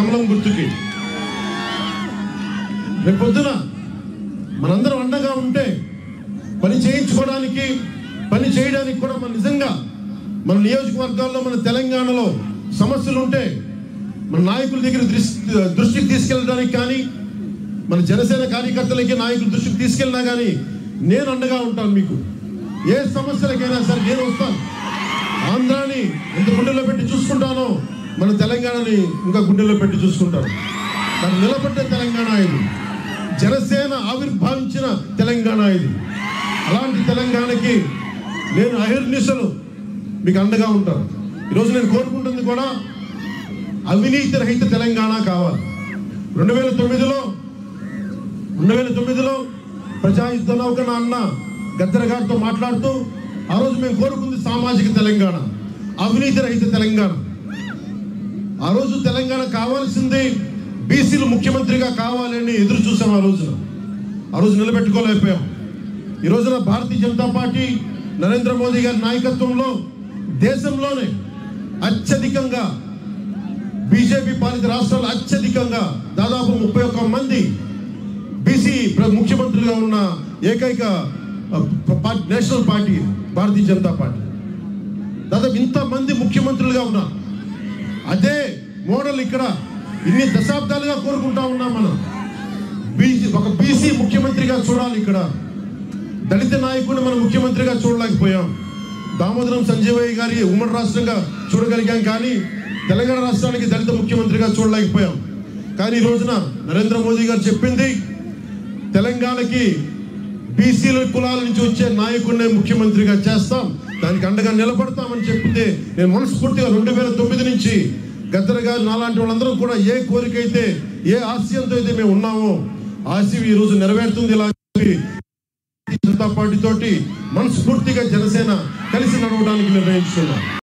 కమలం గుర్తుకి రేపు పొద్దున మనందరం అండగా ఉంటే పని చేయించుకోవడానికి పని చేయడానికి కూడా మన నిజంగా మన నియోజకవర్గాల్లో మన తెలంగాణలో సమస్యలు ఉంటే మన నాయకుల దగ్గర దృష్టి దృష్టికి తీసుకెళ్ళడానికి కానీ మన జనసేన కార్యకర్తలకి నాయకుల దృష్టికి తీసుకెళ్ళినా కానీ నేను అండగా ఉంటాను మీకు ఏ సమస్యలకైనా సరే నేను వస్తాను ఆంధ్రాని ఎంత గుండెల్లో పెట్టి చూసుకుంటానో మన తెలంగాణని ఇంకా గుండెల్లో పెట్టి చూసుకుంటాను దాన్ని నిలబెట్టే తెలంగాణ ఇది జనసేన ఆవిర్భావించిన తెలంగాణ ఇది అలాంటి తెలంగాణకి నేను అహిర్నిశలు మీకు అండగా ఉంటాను ఈరోజు నేను కోరుకుంటుంది కూడా అవినీతి రహిత తెలంగాణ కావాలి రెండు వేల తొమ్మిదిలో రెండు వేల తొమ్మిదిలో ప్రజాయుద్ధ నౌకన అన్న గద్దర గారితో మాట్లాడుతూ ఆ రోజు మేము కోరుకుంది సామాజిక తెలంగాణ అవినీతి రహిత తెలంగాణ ఆ రోజు తెలంగాణ కావాల్సింది బీసీలు ముఖ్యమంత్రిగా కావాలని ఎదురు చూసాం ఆ రోజున ఆ రోజు నిలబెట్టుకోలేకపోయాం ఈ రోజున భారతీయ జనతా పార్టీ నరేంద్ర మోదీ గారి నాయకత్వంలో దేశంలోనే అత్యధికంగా బీజేపీ పాలిత రాష్ట్రాలు అత్యధికంగా దాదాపు ముప్పై ఒక్క మంది బీసీ ప్ర- ముఖ్యమంత్రిగా ఉన్న ఏకైక ఆ, పా- నేషనల్ పార్టీ భారతీయ జనతా పార్టీ దాదాపు ఇంతమంది ముఖ్యమంత్రులుగా ఉన్నారు అదే మోడల్ ఇక్కడ ఇన్ని దశాబ్దాలుగా కోరుకుంటా ఉన్నాం మనం బీసీ ఒక బీసీ ముఖ్యమంత్రిగా చూడాలి ఇక్కడ దళిత నాయకుడిని మనం ముఖ్యమంత్రిగా చూడలేకపోయాం దామోదరం సంజీవయ్య గారి ఉమ్మడి రాష్ట్రంగా చూడగలిగాం కానీ తెలంగాణ రాష్ట్రానికి దళిత ముఖ్యమంత్రిగా చూడలేకపోయాం కానీ ఈ రోజున నరేంద్ర మోదీ గారు చెప్పింది తెలంగాణకి బీసీల కులాల నుంచి వచ్చే నాయకుడినే ముఖ్యమంత్రిగా చేస్తాం దానికి అండగా నిలబడతామని చెప్తే నేను మనస్ఫూర్తిగా రెండు వేల తొమ్మిది నుంచి గద్దర గారు నాలాంటి వాళ్ళందరం కూడా ఏ కోరిక అయితే ఏ ఆశయంతో అయితే మేము ఉన్నామో ఆశయం ఈ రోజు నెరవేరుతుంది ఇలా చెప్పి జనతా పార్టీ తోటి మనస్ఫూర్తిగా జనసేన కలిసి నడవడానికి నిర్ణయించుకున్నాం